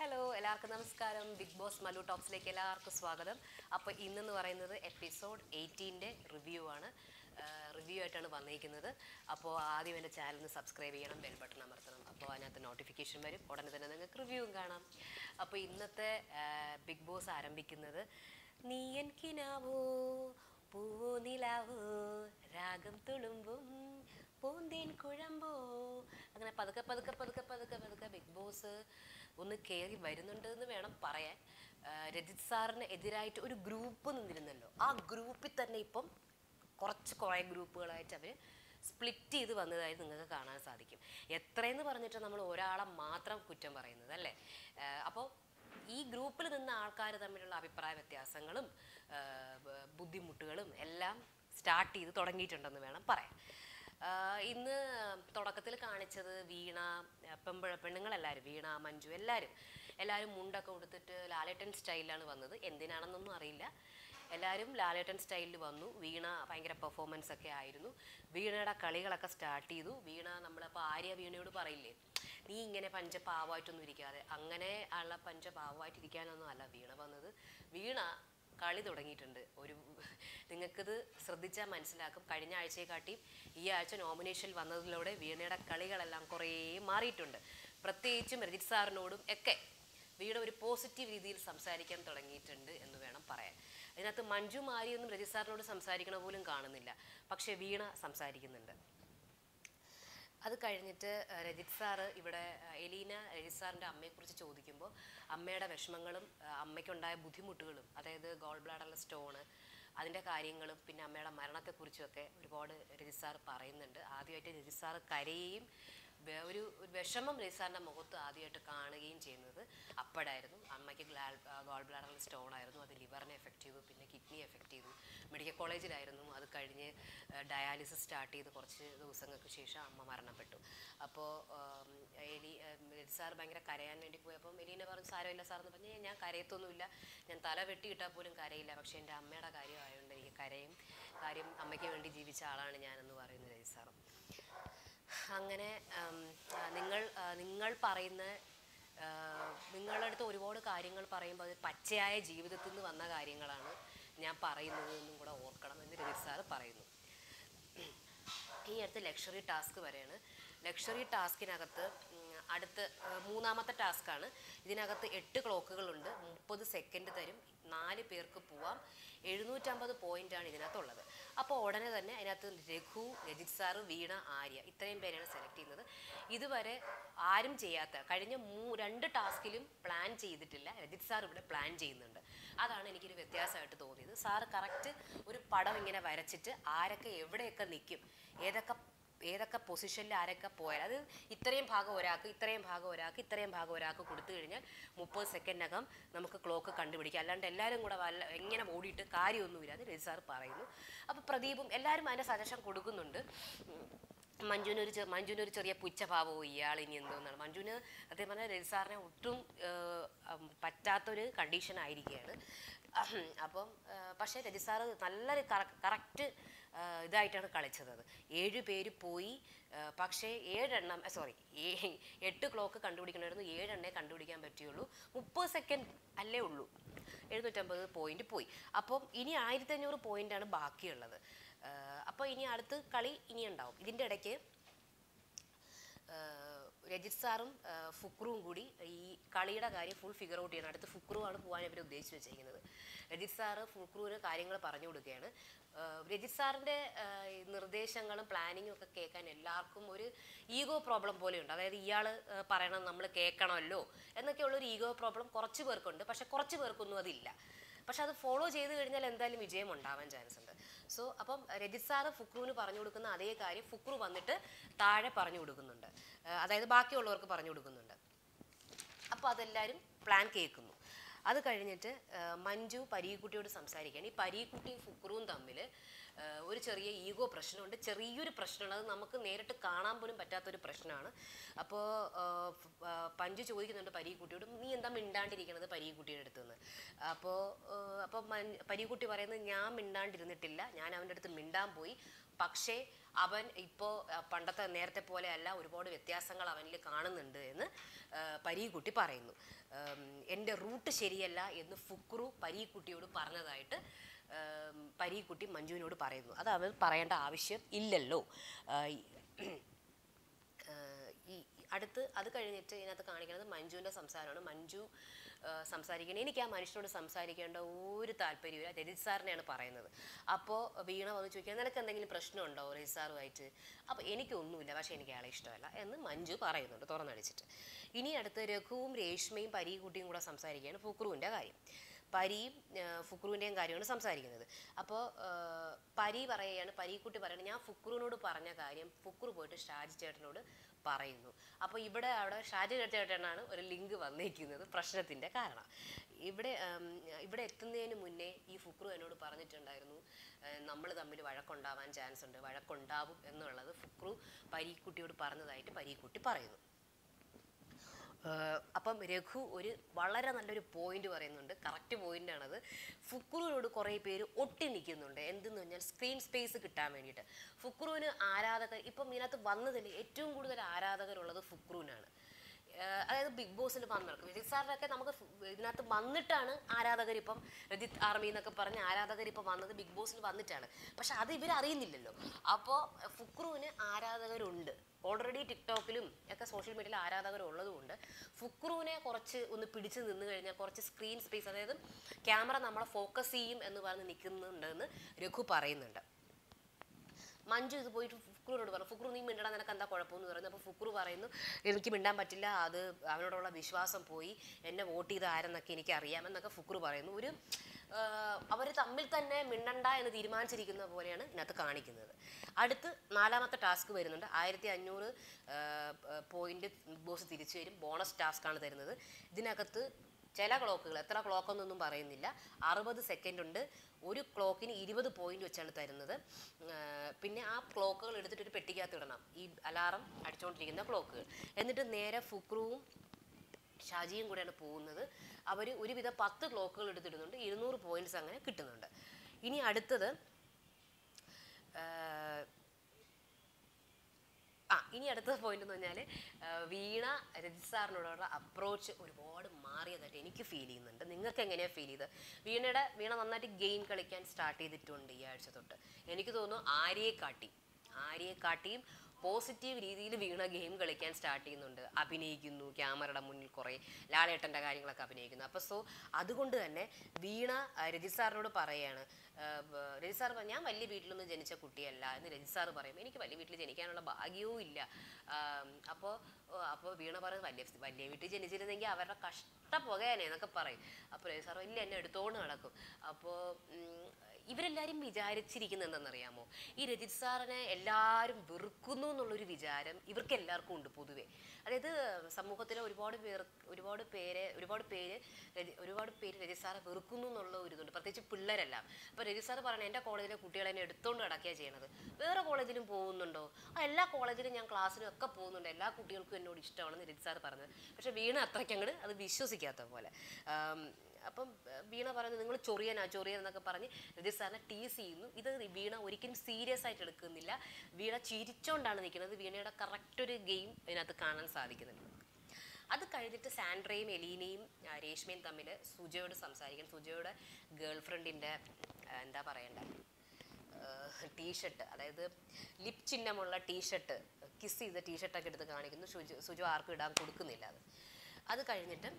Hello എല്ലാവർക്കും നമസ്കാരം big boss Malu ടോക്സിലേക്ക് എല്ലാവർക്കും സ്വാഗതം അപ്പോൾ ഇന്നെന്ന് പറയുന്നത് എപ്പിസോഡ് എയ്റ്റീൻ്റെ റിവ്യൂ ആണ് റിവ്യൂ ആയിട്ടാണ് വന്നിരിക്കുന്നത് അപ്പോൾ ആദ്യം എൻ്റെ ചാനലിന് സബ്സ്ക്രൈബ് ചെയ്യണം ബെൽ ബട്ടൺ അമർത്തണം അപ്പോൾ അതിനകത്ത് നോട്ടിഫിക്കേഷൻ വരും ഉടനെ തന്നെ നിങ്ങൾക്ക് റിവ്യൂവും കാണാം അപ്പോൾ ഇന്നത്തെ ബിഗ് ബോസ് ആരംഭിക്കുന്നത് നീയൻ കിനാവോ പൂവോ നിലാവോ രാഗം തുളുമ്പും പൂന്തേൻ കുഴമ്പോ അങ്ങനെ പതുക്കെ പതുക്കെ പതുക്കെ പതുക്കെ പതുക്കെ ബിഗ് ബോസ് ഒന്ന് കയറി വരുന്നുണ്ട് എന്ന് വേണം പറയാൻ ആ, രജിത് സാറിന് എതിരായിട്ട് ഒരു ഗ്രൂപ്പ് നിന്നിരുന്നല്ലോ ആ ഗ്രൂപ്പിൽ തന്നെ ഇപ്പം കുറച്ച് കുറേ ഗ്രൂപ്പുകളായിട്ട് അവർ സ്പ്ലിറ്റ് ചെയ്ത് വന്നതായി നിങ്ങൾക്ക് കാണാൻ സാധിക്കും എത്രയെന്ന് പറഞ്ഞിട്ട് നമ്മൾ ഒരാളെ മാത്രം കുറ്റം പറയുന്നത് അല്ലേ അപ്പോൾ ഈ ഗ്രൂപ്പിൽ നിന്ന ആൾക്കാർ തമ്മിലുള്ള അഭിപ്രായ വ്യത്യാസങ്ങളും ആ, ബ- ബുദ്ധിമുട്ടുകളും എല്ലാം സ്റ്റാർട്ട് ചെയ്ത് തുടങ്ങിയിട്ടുണ്ടെന്ന് വേണം പറയാൻ ആ, ഇന്ന് തുടക്കത്തിൽ കാണിച്ചത് വീണ ആ, പെമ്പഴ പെണ്ണുങ്ങളെല്ലാവരും വീണ മഞ്ജു എല്ലാവരും എല്ലാവരും മുണ്ടൊക്കെ കൊടുത്തിട്ട് ലാലേട്ടൻ സ്റ്റൈലിലാണ് വന്നത് എന്തിനാണെന്നൊന്നും അറിയില്ല എല്ലാവരും ലാലേട്ടൻ സ്റ്റൈലിൽ വന്നു വീണ ഭയങ്കര പെർഫോമൻസ് ഒക്കെ ആയിരുന്നു വീണയുടെ കളികളൊക്കെ സ്റ്റാർട്ട് ചെയ്തു വീണ നമ്മളിപ്പോൾ ആര്യ വീണയോട് പറയില്ലേ നീ ഇങ്ങനെ പഞ്ചപാവമായിട്ടൊന്നും ഇരിക്കാതെ അങ്ങനെ ഉള്ള പഞ്ചപാവമായിട്ട് ഇരിക്കാനൊന്നും അല്ല വീണ വന്നത് വീണ കളി തുടങ്ങിയിട്ടുണ്ട് ഒരു നിങ്ങൾക്കിത് ശ്രദ്ധിച്ചാൽ മനസ്സിലാക്കും കഴിഞ്ഞ ആഴ്ചയെ കാട്ടിയും ഈ ആഴ്ച നോമിനേഷൻ വന്നതിലൂടെ വീണയുടെ കളികളെല്ലാം കുറേ മാറിയിട്ടുണ്ട് പ്രത്യേകിച്ചും രജിത് സാറിനോടും ഒക്കെ വീണ ഒരു പോസിറ്റീവ് രീതിയിൽ സംസാരിക്കാൻ തുടങ്ങിയിട്ടുണ്ട് എന്ന് വേണം പറയാൻ അതിനകത്ത് മഞ്ജു മാരിയൊന്നും രജിത് സാറിനോട് സംസാരിക്കണ പോലും കാണുന്നില്ല പക്ഷേ വീണ സംസാരിക്കുന്നുണ്ട് അത് കഴിഞ്ഞിട്ട് അഹ് രജിത് സാറ് ഇവിടെ അഹ് എലീന രജിത് സാറിൻ്റെ അമ്മയെക്കുറിച്ച് ചോദിക്കുമ്പോൾ അമ്മയുടെ വിഷമങ്ങളും അഹ് അമ്മയ്ക്കുണ്ടായ ബുദ്ധിമുട്ടുകളും അതായത് ഗോൾ ബ്ലാഡറിലെ സ്റ്റോണ് അതിൻ്റെ കാര്യങ്ങളും പിന്നെ അമ്മയുടെ മരണത്തെക്കുറിച്ചുമൊക്കെ ഒരുപാട് രജിത് സാറ് പറയുന്നുണ്ട് ആദ്യമായിട്ട് രജിത് സാറ് കരയുകയും വെ- ഒരു ഒരു വിഷമം രജിത് സാറിൻ്റെ മുഖത്ത് ആദ്യമായിട്ട് കാണുകയും ചെയ്യുന്നത് അപ്പോഴായിരുന്നു അമ്മയ്ക്ക് ഗ്ലാൽ ഗോൾ ബ്ലാഡറിൽ സ്റ്റോൺ ആയിരുന്നു അത് ലിവറിനെ എഫക്റ്റ് ചെയ്തു പിന്നെ കിഡ്നി എഫക്റ്റ് ചെയ്തു മെഡിക്കൽ കോളേജിലായിരുന്നു അത് കഴിഞ്ഞ് ഡയാലിസിസ് സ്റ്റാർട്ട് ചെയ്ത് കുറച്ച് ദിവസങ്ങൾക്ക് ശേഷം അമ്മ മരണപ്പെട്ടു അപ്പോൾ എലി രജിത് സാർ ഭയങ്കര കരയാൻ വേണ്ടി പോയപ്പം എലീനെ പറഞ്ഞു സാരമില്ല സാർ എന്ന് പറഞ്ഞ് ഞാൻ കരയത്തൊന്നുമില്ല ഞാൻ തല വെട്ടിയിട്ടാൽ പോലും കരയില്ല പക്ഷേ എൻ്റെ അമ്മയുടെ കാര്യം ആയതുകൊണ്ട് എനിക്ക് കരയും കാര്യം അമ്മയ്ക്ക് വേണ്ടി ജീവിച്ച ആളാണ് ഞാനെന്ന് പറയുന്നത് രജിത് സാറും അങ്ങനെ ഉം, ആ, നിങ്ങൾ ആ, നിങ്ങൾ പറയുന്ന ആ, നിങ്ങളുടെ അടുത്ത് ഒരുപാട് കാര്യങ്ങൾ പറയുമ്പോൾ അത് പച്ചയായ ജീവിതത്തിൽ നിന്ന് വന്ന കാര്യങ്ങളാണ് ഞാൻ പറയുന്നത് എന്നും കൂടെ ഓർക്കണം എന്ന് രജിത് സാറ് പറയുന്നു ഈ അടുത്ത് ലക്ഷറി ടാസ്ക് വരെയാണ് ലക്ഷറി ടാസ്കിനകത്ത് ഉം, അടുത്ത ആ, മൂന്നാമത്തെ ടാസ്ക്കാണ് ഇതിനകത്ത് എട്ട് ക്ലോക്കുകളുണ്ട് മുപ്പത് സെക്കൻഡ് തരും നാല് പേർക്ക് പോവാം എഴുന്നൂറ്റമ്പത് പോയിന്റാണ് ഇതിനകത്തുള്ളത് അപ്പോൾ ഉടനെ തന്നെ അതിനകത്ത് രഘു രജിത് സാറ് വീണ ആര്യ ഇത്രയും പേരെയാണ് സെലക്ട് ചെയ്യുന്നത് ഇതുവരെ ആരും ചെയ്യാത്ത കഴിഞ്ഞ മൂ രണ്ട് ടാസ്കിലും പ്ലാൻ ചെയ്തിട്ടില്ല രജിത് സാർ ഇവിടെ പ്ലാൻ ചെയ്യുന്നുണ്ട് അതാണ് എനിക്കൊരു വ്യത്യാസമായിട്ട് തോന്നിയത് സാറ് കറക്റ്റ് ഒരു പടം ഇങ്ങനെ വരച്ചിട്ട് ആരൊക്കെ എവിടെയൊക്കെ നിൽക്കും ഏതൊക്കെ ഏതൊക്കെ പൊസിഷനിൽ ആരൊക്കെ പോയാൽ അത് ഇത്രയും ഭാഗം ഒരാൾക്ക് ഇത്രയും ഭാഗം ഒരാൾക്ക് ഇത്രയും ഭാഗം ഒരാൾക്ക് കൊടുത്തു കഴിഞ്ഞാൽ മുപ്പത് സെക്കൻഡിനകം നമുക്ക് ക്ലോക്ക് കണ്ടുപിടിക്കാം അല്ലാണ്ട് എല്ലാവരും കൂടെ വല്ല എങ്ങനെ ഓടിയിട്ട് കാര്യമൊന്നുമില്ല അത് രജി സാർ പറയുന്നു അപ്പോൾ പ്രദീപും എല്ലാവരും അതിൻ്റെ സജഷൻ കൊടുക്കുന്നുണ്ട് ഉം. മഞ്ജുവിന് ഒരു ചെ- മഞ്ജുവിന് ഒരു ചെറിയ പുച്ഛഭാവവും ഇയാൾ ഇനി എന്തോന്നാണ് മഞ്ജുവിന് സത്യം പറഞ്ഞാൽ രജി സാറിനെ ഒട്ടും ഏഹ്, ഉം, പറ്റാത്തൊരു കണ്ടീഷൻ ആയിരിക്കുകയാണ് അഹം, അപ്പം ഏഹ്, പക്ഷേ രജി സാറ് നല്ലൊരു കറക്റ്റ് ഇതായിട്ടാണ് കളിച്ചത് അത് ഏഴ് പേര് പോയി ഏഹ്, പക്ഷേ ഏഴെണ്ണം സോറി എട്ട് ക്ലോക്ക് കണ്ടുപിടിക്കണമായിരുന്നു ഏഴെണ്ണേ കണ്ടുപിടിക്കാൻ പറ്റുള്ളൂ മുപ്പത് സെക്കൻഡ് അല്ലേ ഉള്ളൂ എഴുന്നൂറ്റമ്പത് പോയിന്റ് പോയി അപ്പം ഇനി ആയിരത്തി അഞ്ഞൂറ് പോയിന്റാണ് ബാക്കിയുള്ളത് ഏഹ്, അപ്പോൾ ഇനി അടുത്ത് കളി ഇനി ഉണ്ടാവും ഇതിൻ്റെ ഇടയ്ക്ക് ഏഹ് രജിത് സാറും ഏഹ് ഫുക്രുവും കൂടി ഈ കളിയുടെ കാര്യം ഫുൾ ഫിഗർ ഔട്ട് ചെയ്യണം അടുത്ത് ഫുക്രു ആണ് പോകാൻ ഇവർ ഉദ്ദേശിച്ച് വെച്ചിരിക്കുന്നത് രജിത് സാറ് ഫുക്രുവിന് കാര്യങ്ങൾ പറഞ്ഞു കൊടുക്കുകയാണ് ഏഹ് രജിത് സാറിൻ്റെ ഏഹ് ഈ നിർദ്ദേശങ്ങളും പ്ലാനിങ്ങും ഒക്കെ കേൾക്കാൻ എല്ലാവർക്കും ഒരു ഈഗോ പ്രോബ്ലം പോലെയുണ്ട് അതായത് ഇയാൾ പറയണം നമ്മൾ കേൾക്കണമല്ലോ എന്നൊക്കെയുള്ള ഒരു ഈഗോ പ്രോബ്ലം കുറച്ച് പേർക്കുണ്ട് പക്ഷെ കുറച്ച് പേർക്കൊന്നും അതില്ല പക്ഷെ അത് ഫോളോ ചെയ്ത് കഴിഞ്ഞാൽ എന്തായാലും വിജയം ഉണ്ടാവാൻ ചാൻസ് ഉണ്ട് സോ അപ്പം രജിത് സാറ് ഫുക്രുവിന് പറഞ്ഞു കൊടുക്കുന്ന അതേ കാര്യം ഫുക്രു വന്നിട്ട് താഴെ പറഞ്ഞു കൊടുക്കുന്നുണ്ട് ആ, അതായത് ബാക്കിയുള്ളവർക്ക് പറഞ്ഞു കൊടുക്കുന്നുണ്ട് അപ്പോൾ അതെല്ലാവരും പ്ലാൻ കേൾക്കുന്നു അത് കഴിഞ്ഞിട്ട് ആ, മഞ്ജു പരീക്കുട്ടിയോട് സംസാരിക്കുകയാണ് ഈ പരീക്കുട്ടിയും ഫുക്രുവും തമ്മിൽ ആ, ഒരു ചെറിയ ഈഗോ പ്രശ്നമുണ്ട് ചെറിയൊരു പ്രശ്നമാണ് അത് നമുക്ക് നേരിട്ട് കാണാൻ പോലും പറ്റാത്തൊരു പ്രശ്നമാണ് അപ്പോൾ പഞ്ചു ചോദിക്കുന്നുണ്ട് പരീക്കുട്ടിയോട് നീ എന്താ മിണ്ടാണ്ടിരിക്കണത് പരീക്കുട്ടിയുടെ അടുത്ത് നിന്ന് അപ്പോൾ അപ്പോൾ പരീക്കുട്ടി പറയുന്നത് ഞാൻ മിണ്ടാണ്ടിരുന്നിട്ടില്ല ഞാൻ അവൻ്റെ അടുത്ത് മിണ്ടാൻ പോയി പക്ഷേ അവൻ ഇപ്പോൾ പണ്ടത്തെ നേരത്തെ പോലെ അല്ല ഒരുപാട് വ്യത്യാസങ്ങൾ അവനിൽ കാണുന്നുണ്ട് എന്ന് പരീക്കുട്ടി പറയുന്നു ഉം, എൻ്റെ റൂട്ട് ശരിയല്ല എന്ന് ഫുക്രു പരീക്കുട്ടിയോട് പറഞ്ഞതായിട്ട് ഉം, പരീക്കുട്ടി മഞ്ജുവിനോട് പറയുന്നു അത് അവർ പറയേണ്ട ആവശ്യം ഇല്ലല്ലോ ആ, ഈ- ആഹ് ഈ അടുത്ത് അത് കഴിഞ്ഞിട്ട് ഇതിനകത്ത് കാണിക്കുന്നത് മഞ്ജുവിൻ്റെ സംസാരമാണ് മഞ്ജു ആഹ് സംസാരിക്കുന്നത് എനിക്ക് ആ മനുഷ്യനോട് സംസാരിക്കേണ്ട ഒരു താല്പര്യമില്ല രജിത് സാറിനെയാണ് പറയുന്നത് അപ്പോൾ വീണ വന്ന് ചോദിക്കുക നിനക്ക് എന്തെങ്കിലും പ്രശ്നമുണ്ടോ രജിത് സാറുമായിട്ട് അപ്പോൾ എനിക്കൊന്നുമില്ല പക്ഷേ എനിക്ക് അയാളെ ഇഷ്ടമല്ല എന്ന് മഞ്ജു പറയുന്നുണ്ട് തുറന്നടിച്ചിട്ട് ഇനി അടുത്ത് രഘുവും രേഷ്മയും പരീക്കുട്ടിയും കൂടെ സംസാരിക്കുകയാണ് ഫുക്രുവിൻ്റെ കാര്യം പരിയും ആഹ് ഫുക്രുവിൻ്റെയും കാര്യമാണ് സംസാരിക്കുന്നത് അപ്പോൾ പരി പറയുകയാണ് പരീക്കുട്ടി പറയുന്നത് ഞാൻ ഫുക്രുവിനോട് പറഞ്ഞ കാര്യം ഫുക്രു പോയിട്ട് ഷാജി ചേട്ടനോട് പറയുന്നു അപ്പോൾ ഇവിടെ അവിടെ ഷാജി ചേട്ടനാണ് ഒരു ലിങ്ക് വന്നിരിക്കുന്നത് പ്രശ്നത്തിൻ്റെ കാരണം ഇവിടെ ആം, ഇവിടെ എത്തുന്നതിന് മുന്നേ ഈ ഫുക്രു എന്നോട് പറഞ്ഞിട്ടുണ്ടായിരുന്നു നമ്മൾ തമ്മിൽ വഴക്കുണ്ടാവാൻ ചാൻസ് ഉണ്ട് വഴക്കുണ്ടാവും എന്നുള്ളത് ഫുക്രു പരീക്കുട്ടിയോട് പറഞ്ഞതായിട്ട് പരീക്കുട്ടി പറയുന്നു ഏഹ് അപ്പം രഘു ഒരു വളരെ നല്ലൊരു പോയിന്റ് പറയുന്നുണ്ട് കറക്റ്റ് പോയിന്റ് ആണത് ഫുക്രുവിനോട് കുറേ പേര് ഒട്ടി നിൽക്കുന്നുണ്ട് എന്തെന്ന് പറഞ്ഞാൽ സ്ക്രീൻ സ്പേസ് കിട്ടാൻ വേണ്ടിയിട്ട് ഫുക്രുവിന് ആരാധകർ ഇപ്പം ഇതിനകത്ത് വന്നതിൽ ഏറ്റവും കൂടുതൽ ആരാധകരുള്ളത് ഫുക്രുവിനാണ് ഏഹ് അതായത് ബിഗ് ബോസിൽ വന്നിറക്കും രജിത് സാറിനൊക്കെ നമുക്ക് ഫു- ഇതിനകത്ത് വന്നിട്ടാണ് ആരാധകർ ഇപ്പം രജിത് ആർമി എന്നൊക്കെ പറഞ്ഞ് ആരാധകർ ഇപ്പം വന്നത് ബിഗ് ബോസിൽ വന്നിട്ടാണ് പക്ഷെ അത് ഇവർ അറിയുന്നില്ലല്ലോ അപ്പോൾ ഫുക്രുവിന് ആരാധകരുണ്ട് ഓൾറെഡി ടിക്ടോക്കിലും ഒക്കെ സോഷ്യൽ മീഡിയയിൽ ആരാധകർ ഉള്ളതുകൊണ്ട് ഫുക്രുവിനെ കുറച്ച് ഒന്ന് പിടിച്ച് നിന്ന് കഴിഞ്ഞാൽ കുറച്ച് സ്ക്രീൻ സ്പേസ് അതായത് ക്യാമറ നമ്മളെ ഫോക്കസ് ചെയ്യും എന്ന് പറഞ്ഞ് നിൽക്കുന്നുണ്ടെന്ന് രഘു പറയുന്നുണ്ട് മഞ്ജു ഇത് പോയിട്ട് ഫുക്രുവിനോട് പറഞ്ഞു ഫുക്രു നീ മിണ്ടടാ നിനക്ക് എന്താ കുഴപ്പമെന്ന് പറയുന്നു അപ്പോൾ ഫുക്രു പറയുന്നു എനിക്ക് മിണ്ടാൻ പറ്റില്ല അത് അവനോടുള്ള വിശ്വാസം പോയി എന്നെ വോട്ട് ചെയ്ത ആരെന്നൊക്കെ എനിക്ക് അറിയാമെന്നൊക്കെ ഫുക്രു പറയുന്നു ഒരു അവർ തമ്മിൽ തന്നെ മിണ്ടണ്ട എന്ന് തീരുമാനിച്ചിരിക്കുന്ന പോലെയാണ് ഇതിനകത്ത് കാണിക്കുന്നത് അടുത്ത് നാലാമത്തെ ടാസ്ക് വരുന്നുണ്ട് ആയിരത്തി അഞ്ഞൂറ് പോയിന്റ് ബോസ് തിരിച്ചു വരും ബോണസ് ടാസ്ക് ആണ് തരുന്നത് ഇതിനകത്ത് ചില ക്ലോക്കുകൾ എത്ര ക്ലോക്ക് എന്നൊന്നും പറയുന്നില്ല അറുപത് സെക്കൻഡ് ഉണ്ട് ഒരു ക്ലോക്കിന് ഇരുപത് പോയിന്റ് വെച്ചാണ് തരുന്നത് ആ, പിന്നെ ആ ക്ലോക്കുകൾ എടുത്തിട്ട് ഒരു പെട്ടിക്കകത്ത് ഇടണം ഈ അലാറം അടിച്ചുകൊണ്ടിരിക്കുന്ന ക്ലോക്കുകൾ എന്നിട്ട് നേരെ ഫുക്രുവും ഷാജിയും കൂടെയാണ് പോകുന്നത് അവർ ഒരുവിധം പത്ത് ക്ലോക്കുകൾ എടുത്തിടുന്നുണ്ട് ഇരുന്നൂറ് പോയിന്റ്സ് അങ്ങനെ കിട്ടുന്നുണ്ട് ഇനി അടുത്തത് ആ, ആ ഇനി അടുത്ത പോയിന്റ് എന്ന് പറഞ്ഞാൽ വീണ രജിത് സാറിനോടുള്ള അപ്രോച്ച് ഒരുപാട് മാറിയതായിട്ട് എനിക്ക് ഫീൽ ചെയ്യുന്നുണ്ട് നിങ്ങൾക്ക് എങ്ങനെയാണ് ഫീൽ ചെയ്തത് വീണയുടെ വീണ നന്നായിട്ട് ഗെയിം കളിക്കാൻ സ്റ്റാർട്ട് ചെയ്തിട്ടുണ്ട് ഈ ആഴ്ച തൊട്ട് എനിക്ക് തോന്നുന്നു ആര്യയെ കാട്ടി ആര്യയെ കാട്ടിയും പോസിറ്റീവ് രീതിയിൽ വീണ ഗെയിം കളിക്കാൻ സ്റ്റാർട്ട് ചെയ്യുന്നുണ്ട് അഭിനയിക്കുന്നു ക്യാമറയുടെ മുന്നിൽ കുറേ ലാലേട്ടൻ്റെ കാര്യങ്ങളൊക്കെ അഭിനയിക്കുന്നു അപ്പോൾ സോ അതുകൊണ്ട് തന്നെ വീണ ആ, രജിത് സാറിനോട് പറയാണ് ആ, ബ- രജിത് സാർ പറഞ്ഞു ഞാൻ വലിയ വീട്ടിലൊന്നും ജനിച്ച കുട്ടിയല്ല എന്ന് രജിത് സാർ പറയും എനിക്ക് വലിയ വീട്ടിൽ ജനിക്കാനുള്ള ഭാഗ്യവും ഇല്ല അപ്പോൾ അപ്പോൾ വീണ പറയും വലിയ വലിയ വീട്ടിൽ ജനിച്ചിരുന്നെങ്കിൽ അവരുടെ കഷ്ട പുകയാനെ എന്നൊക്കെ പറയും അപ്പോൾ രജിത് സാർ ഇല്ല എന്നെ എടുത്തോണ്ട് നടക്കും അപ്പോൾ ഇവരെല്ലാവരും വിചാരിച്ചിരിക്കുന്നത് എന്താണെന്നറിയാമോ ഈ രജിത് സാറിനെ എല്ലാവരും വെറുക്കുന്നു എന്നുള്ളൊരു വിചാരം ഇവർക്ക് എല്ലാവർക്കും ഉണ്ട് പൊതുവെ അതായത് സമൂഹത്തിലെ ഒരുപാട് പേർ ഒരുപാട് പേരെ ഒരുപാട് പേര് രജി- ഒരുപാട് പേര് രജിത് സാറെ വെറുക്കുന്നു എന്നുള്ള ഒരു ഇതുണ്ട് പ്രത്യേകിച്ച് പിള്ളേരെല്ലാം അപ്പോൾ രജിത് സാറ് പറയണത് എൻ്റെ കോളേജിലെ കുട്ടികളെ എന്നെ എടുത്തോണ്ട് നടക്കുകയാണ് ചെയ്യണത് വേറെ കോളേജിലും പോകുന്നുണ്ടോ ആ എല്ലാ കോളേജിലും ഞാൻ ക്ലാസ്സിലും ഒക്കെ പോകുന്നുണ്ട് എല്ലാ കുട്ടികൾക്കും എന്നോട് ഇഷ്ടമാണെന്ന് രജിത് സാറ് പറഞ്ഞത് പക്ഷേ വീണ അത്രയ്ക്ക് അങ്ങോട്ട് അത് വിശ്വസിക്കാത്ത പോലെ ആം, അപ്പം ഏർ, വീണ പറയുന്നത് നിങ്ങൾ ചൊറിയനാ ചൊറിയൻ എന്നൊക്കെ പറഞ്ഞ് രജിത് സാറിനെ ടീസ് ചെയ്യുന്നു ഇത് വീണ ഒരിക്കലും സീരിയസ് ആയിട്ട് എടുക്കുന്നില്ല വീണ ചിരിച്ചോണ്ടാണ് നിൽക്കുന്നത് വീണയുടെ കറക്റ്റ് ഒരു ഗെയിം ഇതിനകത്ത് കാണാൻ സാധിക്കുന്നുണ്ട് അത് കഴിഞ്ഞിട്ട് സാൻഡ്രയും എലീനയും ആ, രേഷ്മയും തമ്മിൽ സുജയോട് സംസാരിക്കണം സുജയുടെ ഗേൾ ഫ്രണ്ടിൻ്റെ എന്താ പറയണ്ടേ ടീഷർട്ട് അതായത് ലിപ് ചിഹ്നമുള്ള ടീഷർട്ട് കിസ് ചെയ്ത ടീഷർട്ടൊക്കെ എടുത്ത് കാണിക്കുന്നു സുജു സുജു ആർക്കും ഇടാൻ കൊടുക്കുന്നില്ല അത് അത് കഴിഞ്ഞിട്ട്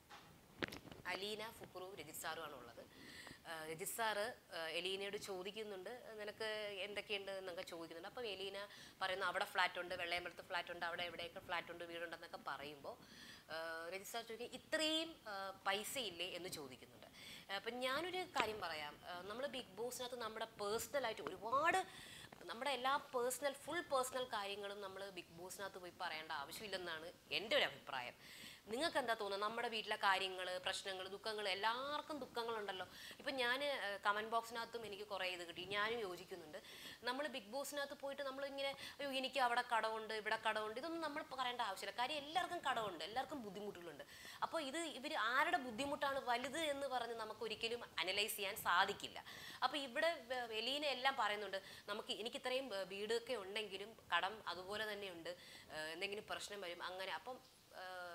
അലീന ഫുക്രു രജിത് സാറുമാണ് ഉള്ളത് ആ, രജിത് സാറ് ആ, എലീനയോട് ചോദിക്കുന്നുണ്ട് നിനക്ക് എന്തൊക്കെയുണ്ട് എന്നൊക്കെ ചോദിക്കുന്നുണ്ട് അപ്പം എലീന പറയുന്നു അവിടെ ഫ്ലാറ്റ് ഉണ്ട് വെള്ളയമ്പലത്ത് ഫ്ലാറ്റ് ഉണ്ട് അവിടെ എവിടെയൊക്കെ ഫ്ലാറ്റ് ഉണ്ട് വീടുണ്ടെന്നൊക്കെ പറയുമ്പോൾ ആ, രജിത് സാർ ചോദിക്കും ഇത്രയും ആ, പൈസ ഇല്ലേ എന്ന് ചോദിക്കുന്നുണ്ട് അപ്പം ഞാനൊരു കാര്യം പറയാം നമ്മൾ ബിഗ് ബോസിനകത്ത് നമ്മുടെ പേഴ്സണലായിട്ട് ഒരുപാട് നമ്മുടെ എല്ലാ പേഴ്സണൽ ഫുൾ പേഴ്സണൽ കാര്യങ്ങളും നമ്മൾ ബിഗ് ബോസിനകത്ത് പോയി പറയേണ്ട ആവശ്യമില്ലെന്നാണ് എൻ്റെ ഒരു അഭിപ്രായം നിങ്ങൾക്ക് എന്താ തോന്നുന്നത് നമ്മുടെ വീട്ടിലെ കാര്യങ്ങൾ പ്രശ്നങ്ങൾ ദുഃഖങ്ങൾ എല്ലാവർക്കും ദുഃഖങ്ങളുണ്ടല്ലോ ഇപ്പം ഞാൻ കമൻറ്റ് ബോക്സിനകത്തും എനിക്ക് കുറേ ഇത് കിട്ടി ഞാനും യോജിക്കുന്നുണ്ട് നമ്മൾ ബിഗ് ബോസിനകത്ത് പോയിട്ട് നമ്മൾ ഇങ്ങനെ അയ്യോ എനിക്ക് അവിടെ കടമുണ്ട് ഇവിടെ കടമുണ്ട് ഇതൊന്നും നമ്മൾ പറയേണ്ട ആവശ്യമില്ല കാര്യം എല്ലാവർക്കും കടമുണ്ട് എല്ലാവർക്കും ബുദ്ധിമുട്ടുകളുണ്ട് അപ്പോൾ ഇത് ഇവർ ആരുടെ ബുദ്ധിമുട്ടാണ് വലുത് എന്ന് പറഞ്ഞ് നമുക്ക് ഒരിക്കലും അനലൈസ് ചെയ്യാൻ സാധിക്കില്ല അപ്പോൾ ഇവിടെ വ- എലീന എല്ലാം പറയുന്നുണ്ട് നമുക്ക് എനിക്ക് ഇത്രയും ഏർ, വീടൊക്കെ ഉണ്ടെങ്കിലും കടം അതുപോലെ തന്നെയുണ്ട് ഏർ, എന്തെങ്കിലും പ്രശ്നം വരും അങ്ങനെ അപ്പം ഏർ,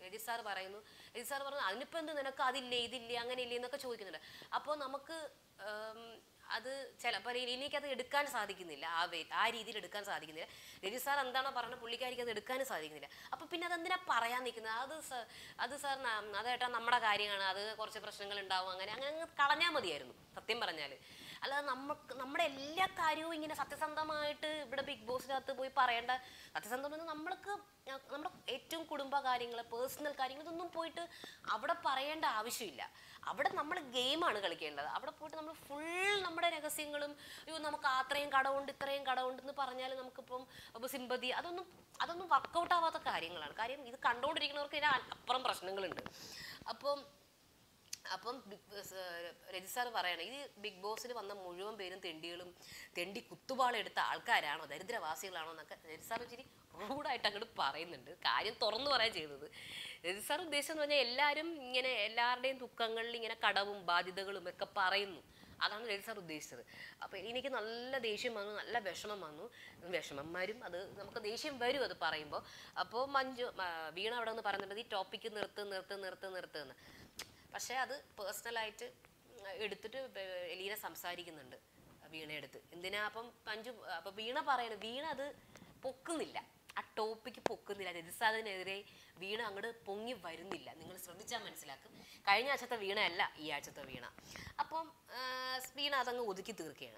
രജിത് സാർ പറയുന്നു രജിത് സാർ പറഞ്ഞു അതിനിപ്പോൾ എന്ത് നിനക്ക് അതില്ലേ ഇതില്ലേ അങ്ങനെ ഇല്ലേ എന്നൊക്കെ ചോദിക്കുന്നുണ്ട് അപ്പോൾ നമുക്ക് ഉം, അത് ചിലപ്പോൾ എനിക്കത് എടുക്കാൻ സാധിക്കുന്നില്ല ആ വേ ആ രീതിയിൽ എടുക്കാൻ സാധിക്കുന്നില്ല രജിത് സാർ എന്താണോ പറഞ്ഞത് പുള്ളിക്കാരിക്ക് അത് എടുക്കാനും സാധിക്കുന്നില്ല അപ്പോൾ പിന്നെ അതെന്തിനാ പറയാൻ നിൽക്കുന്നത് അത് സ- അത് സാർ ന- അതേട്ടാ നമ്മുടെ കാര്യമാണ് അത് കുറച്ച് പ്രശ്നങ്ങൾ ഉണ്ടാവും അങ്ങനെ അങ്ങനെ അങ്ങ് കളഞ്ഞാൽ മതിയായിരുന്നു സത്യം പറഞ്ഞാൽ അല്ലാതെ നമുക്ക് നമ്മുടെ എല്ലാ കാര്യവും ഇങ്ങനെ സത്യസന്ധമായിട്ട് ഇവിടെ ബിഗ് ബോസിനകത്ത് പോയി പറയേണ്ട സത്യസന്ധം എന്ന് നമ്മൾക്ക് ഞ- നമ്മുടെ ഏറ്റവും കുടുംബ കാര്യങ്ങൾ പേഴ്സണൽ കാര്യങ്ങൾ ഇതൊന്നും പോയിട്ട് അവിടെ പറയേണ്ട ആവശ്യമില്ല അവിടെ നമ്മൾ ഗെയിമാണ് കളിക്കേണ്ടത് അവിടെ പോയിട്ട് നമ്മൾ ഫുൾ നമ്മുടെ രഹസ്യങ്ങളും അയ്യോ നമുക്ക് അത്രയും കടമുണ്ട് ഇത്രയും കടമുണ്ട് എന്ന് പറഞ്ഞാൽ നമുക്കിപ്പം അപ്പോൾ സിമ്പതി അതൊന്നും അതൊന്നും വർക്കൗട്ട് ആവാത്ത കാര്യങ്ങളാണ് കാര്യം ഇത് കണ്ടുകൊണ്ടിരിക്കുന്നവർക്ക് ഇതിന് അപ്പുറം പ്രശ്നങ്ങളുണ്ട് അപ്പം അപ്പം ബിഗ് ബോസ്, ഏർ, രജി സാർ പറയണ ഈ ബിഗ് ബോസിൽ വന്ന മുഴുവൻ പേരും തെണ്ടികളും തെണ്ടി കുത്തുപാളെടുത്ത ആൾക്കാരാണോ ദരിദ്രവാസികളാണോ എന്നൊക്കെ രജി സാർ ഇച്ചിരി റൂഡായിട്ട് അങ്ങോട്ട് പറയുന്നുണ്ട് കാര്യം തുറന്നു പറയാൻ ചെയ്തത് രജി സാർ ഉദ്ദേശം എന്ന് പറഞ്ഞാൽ എല്ലാവരും ഇങ്ങനെ എല്ലാവരുടെയും ദുഃഖങ്ങളിൽ ഇങ്ങനെ കടവും ബാധ്യതകളും ഒക്കെ പറയുന്നു അതാണ് രജി സാർ ഉദ്ദേശിച്ചത് അപ്പോൾ എനിക്ക് നല്ല ദേഷ്യം വന്നു നല്ല വിഷമം വന്നു വിഷമന്മാരും അത് നമുക്ക് ദേഷ്യം വരും അത് പറയുമ്പോൾ അപ്പോൾ മഞ്ജു ആ, വീണ അവിടെ നിന്ന് പറയുന്നുണ്ട് ഈ ടോപ്പിക്ക് നിർത്ത് നിർത്ത് നിർത്ത് നിർത്ത് എന്ന് പക്ഷേ അത് പേഴ്സണലായിട്ട് എടുത്തിട്ട് ബ- എലീന സംസാരിക്കുന്നുണ്ട് വീണയെടുത്ത് എന്തിനാ അപ്പം മഞ്ജു അപ്പം വീണ പറയണ വീണ അത് പൊക്കുന്നില്ല ആ ടോപ്പിക്ക് പൊക്കുന്നില്ല രജിസാദിനെതിരെ വീണ അങ്ങോട്ട് പൊങ്ങി വരുന്നില്ല നിങ്ങൾ ശ്രദ്ധിച്ചാൽ മനസ്സിലാക്കും കഴിഞ്ഞ ആഴ്ചത്തെ വീണയല്ല ഈ ആഴ്ചത്തെ വീണ അപ്പം ആ, വീണ അതങ്ങ് ഒതുക്കി തീർക്കുകയാണ്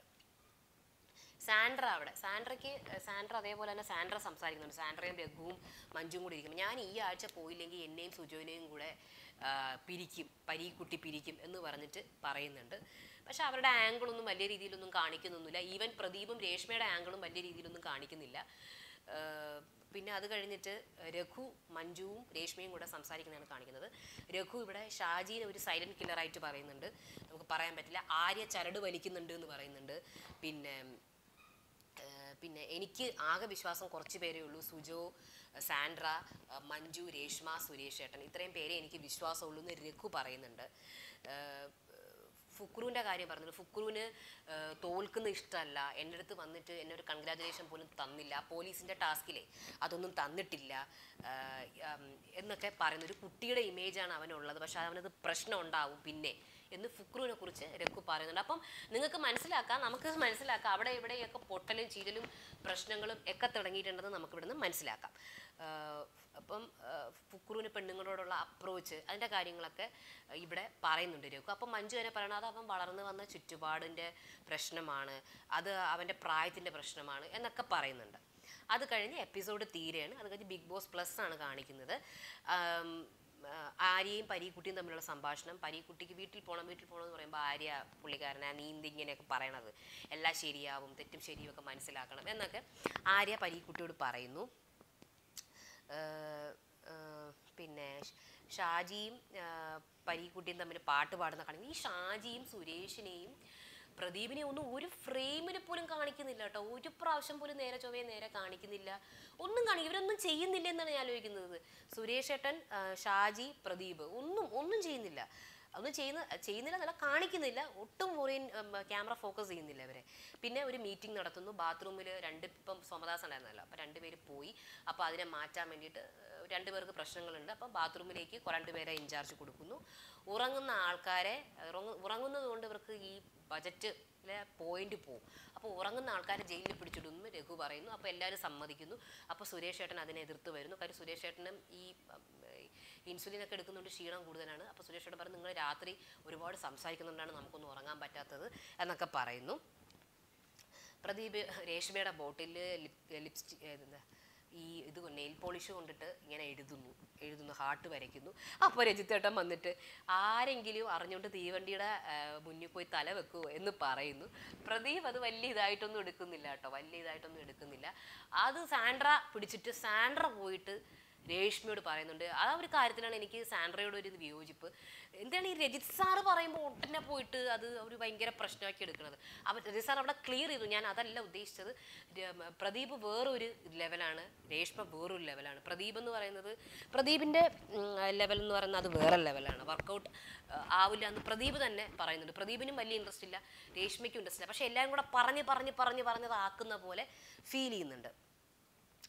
സാൻഡ്ര അവിടെ സാൻഡ്രയ്ക്ക് ഏഹ്, സാൻഡ്ര അതേപോലെ തന്നെ സാൻഡ്ര സംസാരിക്കുന്നുണ്ട് സാൻഡ്രയും രഘുവും മഞ്ജുവും കൂടി ഇരിക്കുന്നു ഞാൻ ഈ ആഴ്ച പോയില്ലെങ്കിൽ എന്നെയും സുജോനെയും കൂടെ ആ, പിരിക്കും പരീക്കുട്ടി പിരിക്കും എന്ന് പറഞ്ഞിട്ട് പറയുന്നുണ്ട് പക്ഷെ അവരുടെ ആംഗിളൊന്നും വലിയ രീതിയിലൊന്നും കാണിക്കുന്നൊന്നുമില്ല ഈവൻ പ്രദീപും രേഷ്മയുടെ ആംഗിളും വലിയ രീതിയിലൊന്നും കാണിക്കുന്നില്ല ഏഹ്, പിന്നെ അത് കഴിഞ്ഞിട്ട് രഘു മഞ്ജുവും രേഷ്മയും കൂടെ സംസാരിക്കുന്നതാണ് കാണിക്കുന്നത് രഘു ഇവിടെ ഷാജീനെ ഒരു സൈലന്റ് കില്ലറായിട്ട് പറയുന്നുണ്ട് നമുക്ക് പറയാൻ പറ്റില്ല ആര്യ ചരട് വലിക്കുന്നുണ്ട് എന്ന് പറയുന്നുണ്ട് പിന്നെ ഏഹ് പിന്നെ എനിക്ക് ആകെ വിശ്വാസം കുറച്ച് പേരേ ഉള്ളൂ സുജോ സാൻഡ്ര ഏഹ് മഞ്ജു രേഷ്മ സുരേഷ് ഏട്ടൻ ഇത്രയും പേരെ എനിക്ക് വിശ്വാസമുള്ളൂ എന്ന് രഘു പറയുന്നുണ്ട് ഏഹ് ഫുക്രുവിൻ്റെ കാര്യം പറഞ്ഞിട്ട് ഫുക്രുവിന് ഏഹ് തോൽക്കുന്ന ഇഷ്ടമല്ല എൻ്റെ അടുത്ത് വന്നിട്ട് എന്നെ ഒരു കൺഗ്രാജുലേഷൻ പോലും തന്നില്ല പോലീസിൻ്റെ ടാസ്കിലെ അതൊന്നും തന്നിട്ടില്ല ഏഹ് ഉം, എന്നൊക്കെ പറയുന്ന ഒരു കുട്ടിയുടെ ഇമേജാണ് അവനുള്ളത് പക്ഷെ അവനത് പ്രശ്നം ഉണ്ടാവും പിന്നെ എന്ന് ഫുക്രുവിനെ കുറിച്ച് രഘു പറയുന്നുണ്ട് അപ്പം നിങ്ങൾക്ക് മനസ്സിലാക്കാം നമുക്ക് മനസ്സിലാക്കാം അവിടെ ഇവിടെയൊക്കെ പൊട്ടലും ചീരലും പ്രശ്നങ്ങളും ഒക്കെ തുടങ്ങിയിട്ടുണ്ടെന്ന് നമുക്ക് ഇവിടുന്ന് മനസ്സിലാക്കാം ആഹ് അപ്പം ആഹ് ഫുക്രുവിന് പെണ്ണുങ്ങളോടുള്ള അപ്രോച്ച് അതിൻ്റെ കാര്യങ്ങളൊക്കെ ഇവിടെ പറയുന്നുണ്ട് രഘു അപ്പം മഞ്ജു തന്നെ പറയണത് അത് അവൻ വളർന്നു വന്ന ചുറ്റുപാടിൻ്റെ പ്രശ്നമാണ് അത് അവൻ്റെ പ്രായത്തിൻ്റെ പ്രശ്നമാണ് എന്നൊക്കെ പറയുന്നുണ്ട് അത് കഴിഞ്ഞ് എപ്പിസോഡ് തീരെയാണ് അത് കഴിഞ്ഞ് ബിഗ് ബോസ് പ്ലസ് ആണ് കാണിക്കുന്നത് ആം, ആ, ആര്യയും പരീക്കുട്ടിയും തമ്മിലുള്ള സംഭാഷണം പരീക്കുട്ടിക്ക് വീട്ടിൽ പോകണം വീട്ടിൽ പോകണം എന്ന് പറയുമ്പോൾ ആര്യ പുള്ളിക്കാരനെ നീന്തി ഇങ്ങനെയൊക്കെ പറയണത് എല്ലാം ശരിയാവും തെറ്റും ശരിയും ഒക്കെ മനസ്സിലാക്കണം എന്നൊക്കെ ആര്യ പരീക്കുട്ടിയോട് പറയുന്നു ഏഹ്, ഏഹ്, പിന്നെ ഷ- ഷാജിയും ഏഹ്, പരീക്കുട്ടിയും തമ്മിൽ പാട്ട് പാടുന്ന കാണിക്കുന്നു ഈ ഷാജിയും സുരേഷിനെയും പ്രദീപിനെ ഒന്നും ഒരു ഫ്രെയിമിൽ പോലും കാണിക്കുന്നില്ല കേട്ടോ ഒരു പ്രാവശ്യം പോലും നേരെ ചൊവ്വയെ നേരെ കാണിക്കുന്നില്ല ഒന്നും കാണിക്കും ഇവരൊന്നും ചെയ്യുന്നില്ല എന്നാണ് ഞാൻ ആലോചിക്കുന്നത് സുരേഷ് ഏട്ടൻ ആ, ഷാജി പ്രദീപ് ഒന്നും ഒന്നും ചെയ്യുന്നില്ല ഒന്നും ചെയ്യുന്ന ചെയ്യുന്നില്ല എന്നല്ല കാണിക്കുന്നില്ല ഒട്ടും ഫോറിൻ ക്യാമറ ഫോക്കസ് ചെയ്യുന്നില്ല അവരെ പിന്നെ ഒരു മീറ്റിംഗ് നടത്തുന്നു ബാത്റൂമിൽ രണ്ട് ഇപ്പം സോമദാസ് ഉണ്ടായിരുന്നല്ലോ അപ്പോൾ രണ്ടുപേര് പോയി അപ്പോൾ അതിനെ മാറ്റാൻ വേണ്ടിയിട്ട് ഏഹ്, രണ്ടുപേർക്ക് പ്രശ്നങ്ങളുണ്ട് അപ്പം ബാത്റൂമിലേക്ക് രണ്ടുപേരെ ഇൻചാർജ് കൊടുക്കുന്നു ഉറങ്ങുന്ന ആൾക്കാരെ ഉറങ്ങു- ഉറങ്ങുന്നത് കൊണ്ട് ഇവർക്ക് ഈ ബജറ്റിലെ പോയിന്റ് പോകും അപ്പോൾ ഉറങ്ങുന്ന ആൾക്കാരെ ജയിലിൽ പിടിച്ചിടുന്നു രഘു പറയുന്നു അപ്പോൾ എല്ലാവരും സമ്മതിക്കുന്നു അപ്പോൾ സുരേഷ് ഏട്ടൻ അതിനെ എതിർത്ത് വരുന്നു കാര്യം സുരേഷ് ഏട്ടനും ഈ ഇൻസുലിൻ ഒക്കെ എടുക്കുന്നുണ്ട് ക്ഷീണം കൂടുതലാണ് അപ്പോൾ സുരേഷ് ഏട്ടൻ പറഞ്ഞു നിങ്ങൾ രാത്രി ഒരുപാട് സംസാരിക്കുന്നുണ്ടാണ് നമുക്കൊന്നും ഉറങ്ങാൻ പറ്റാത്തത് എന്നൊക്കെ പറയുന്നു പ്രദീപ് രേഷ്മയുടെ ബോട്ടിൽ ലിപ്സ്റ്റിക് എന്താ ഈ ഇത് നെയിൽ പോളിഷ് കൊണ്ടിട്ട് ഇങ്ങനെ എഴുതുന്നു എഴുതുന്നു ഹാർട്ട് വരയ്ക്കുന്നു അപ്പോൾ രജിത്തേട്ടൻ വന്നിട്ട് ആരെങ്കിലും അറിഞ്ഞുകൊണ്ട് തീവണ്ടിയുടെ ആ, മുന്നിൽ പോയി തല വെക്കുമോ എന്ന് പറയുന്നു പ്രദീപ് അത് വലിയ ഇതായിട്ടൊന്നും എടുക്കുന്നില്ല കേട്ടോ വലിയ ഇതായിട്ടൊന്നും എടുക്കുന്നില്ല അത് സാൻഡ്ര പിടിച്ചിട്ട് സാൻഡ്ര പോയിട്ട് രേഷ്മയോട് പറയുന്നുണ്ട് ആ ഒരു കാര്യത്തിലാണ് എനിക്ക് സാൻഡ്രയോട് ഒരു വിയോജിപ്പ് എന്താണ് ഈ രജിത് സാറ് പറയുമ്പോൾ ഒട്ടനെ പോയിട്ട് അത് ഒരു ഭയങ്കര പ്രശ്നമാക്കി എടുക്കുന്നത് അവർ രജിത് സാർ അവിടെ ക്ലിയർ ചെയ്തു ഞാൻ അതല്ല ഉദ്ദേശിച്ചത് ര- പ്രദീപ് വേറൊരു ലെവലാണ് രേഷ്മ വേറൊരു ലെവലാണ് പ്രദീപ് എന്ന് പറയുന്നത് പ്രദീപിൻ്റെ ലെവൽ എന്ന് പറയുന്നത് അത് വേറെ ലെവലാണ് വർക്കൗട്ട് ആവില്ല എന്ന് പ്രദീപ് തന്നെ പറയുന്നുണ്ട് പ്രദീപിനും വലിയ ഇൻട്രസ്റ്റ് ഇല്ല രേഷ്മയ്ക്കും ഇൻട്രസ്റ്റ് ഇല്ല പക്ഷെ എല്ലാവരും കൂടെ പറഞ്ഞ് പറഞ്ഞ് പറഞ്ഞ് പറഞ്ഞത് ആക്കുന്ന പോലെ ഫീൽ ചെയ്യുന്നുണ്ട്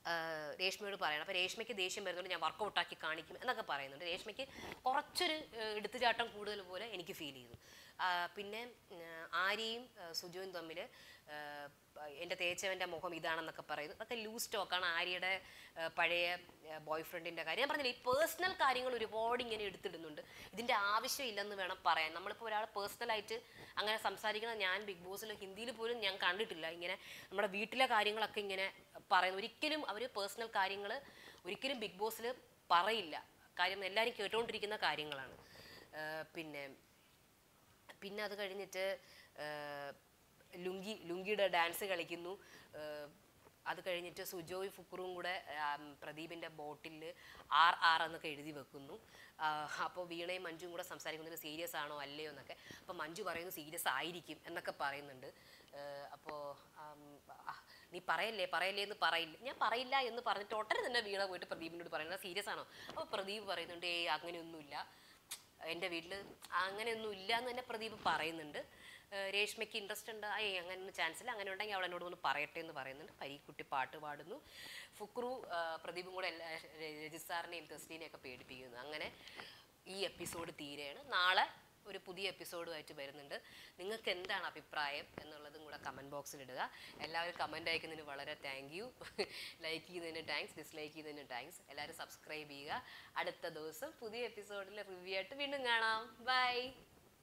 ആഹ് രേഷ്മയോട് പറയണം അപ്പോൾ രേഷ്മയ്ക്ക് ദേഷ്യം വരുന്നുണ്ട് ഞാൻ വർക്കൗട്ട് ആക്കി കാണിക്കും എന്നൊക്കെ പറയുന്നുണ്ട് രേഷ്മയ്ക്ക് കുറച്ചൊരു ആഹ് എടുത്തുചാട്ടം കൂടുതൽ പോലെ എനിക്ക് ഫീൽ ചെയ്തു ആഹ് പിന്നെ ആഹ് ആര്യയും ആഹ് സുജുവും തമ്മിൽ എൻ്റെ തേച്ചവൻ്റെ മുഖം ഇതാണെന്നൊക്കെ പറയുന്നു അതൊക്കെ ലൂസ് ടോക്കാണ് ആര്യയുടെ ആഹ് പഴയ ബോയ് ഫ്രണ്ടിൻ്റെ കാര്യം ഞാൻ പറഞ്ഞില്ല ഈ പേഴ്സണൽ കാര്യങ്ങൾ ഒരുപാട് ഇങ്ങനെ എടുത്തിടുന്നുണ്ട് ഇതിൻ്റെ ആവശ്യമില്ലെന്ന് വേണം പറയാൻ നമ്മളിപ്പോൾ ഒരാൾ പേഴ്സണലായിട്ട് അങ്ങനെ സംസാരിക്കണം ഞാൻ ബിഗ് ബോസിൽ ഹിന്ദിയിൽ പോലും ഞാൻ കണ്ടിട്ടില്ല ഇങ്ങനെ നമ്മുടെ വീട്ടിലെ കാര്യങ്ങളൊക്കെ ഇങ്ങനെ പറയുന്നു ഒരിക്കലും അവർ പേഴ്സണൽ കാര്യങ്ങൾ ഒരിക്കലും ബിഗ് ബോസിൽ പറയില്ല കാര്യം എല്ലാവരും കേട്ടുകൊണ്ടിരിക്കുന്ന കാര്യങ്ങളാണ് ആഹ് പിന്നെ പിന്നെ അത് കഴിഞ്ഞിട്ട് ആഹ് ലുങ്കി ലുങ്കിയുടെ ഡാൻസ് കളിക്കുന്നു ആഹ് അത് കഴിഞ്ഞിട്ട് സുജോയ് ഫുക്രും കൂടെ ആം, പ്രദീപിൻ്റെ ബോട്ടിൽ ആർ ആർ എന്നൊക്കെ എഴുതി വെക്കുന്നു അപ്പോൾ വീണയും മഞ്ജുവും കൂടെ സംസാരിക്കുന്നത് സീരിയസ് ആണോ അല്ലയോ എന്നൊക്കെ അപ്പോൾ മഞ്ജു പറയുന്നു സീരിയസ് ആയിരിക്കും എന്നൊക്കെ പറയുന്നുണ്ട് അപ്പോൾ നീ പറയല്ലേ പറയല്ലേ എന്ന് പറയില്ല ഞാൻ പറയില്ല എന്ന് പറഞ്ഞിട്ട് ഉടനെ തന്നെ വീണ പോയിട്ട് പ്രദീപിനോട് പറയുന്നത് സീരിയസ് ആണോ അപ്പോൾ പ്രദീപ് പറയുന്നുണ്ട് ഏയ് അങ്ങനെയൊന്നുമില്ല എൻ്റെ വീട്ടിൽ അങ്ങനെയൊന്നും ഇല്ല എന്ന് തന്നെ പ്രദീപ് പറയുന്നുണ്ട് ഏഹ് രേഷ്മയ്ക്ക് ഇൻട്രസ്റ്റ് ഉണ്ട് ഏയ് അങ്ങനെയൊന്നും ചാൻസ് ഇല്ല അങ്ങനെ ഉണ്ടെങ്കിൽ അവൾ എന്നോട് ഒന്ന് പറയട്ടെ എന്ന് പറയുന്നുണ്ട് പരീക്കുട്ടി പാട്ട് പാടുന്നു ഫുക്രു ഏഹ് പ്രദീപും കൂടെ എല്ലാ രജിസാറിനെയും തെസ്ലീനെയും ഒക്കെ പേടിപ്പിക്കുന്നു അങ്ങനെ ഈ എപ്പിസോഡ് തീരെയാണ് നാളെ ഒരു പുതിയ എപ്പിസോഡുമായിട്ട് വരുന്നുണ്ട് നിങ്ങൾക്ക് എന്താണ് അഭിപ്രായം എന്നുള്ളതും കൂടെ കമൻറ്റ് ബോക്സിൽ ഇടുക എല്ലാവരും കമൻറ്റ് അയക്കുന്നതിന് വളരെ താങ്ക് യു ലൈക്ക് ചെയ്യുന്നതിന് താങ്ക്സ് ഡിസ്ലൈക്ക് ചെയ്യുന്നതിന് താങ്ക്സ് എല്ലാവരും സബ്സ്ക്രൈബ് ചെയ്യുക അടുത്ത ദിവസം പുതിയ എപ്പിസോഡിൽ റിവ്യൂ ആയിട്ട് വീണ്ടും കാണാം ബൈ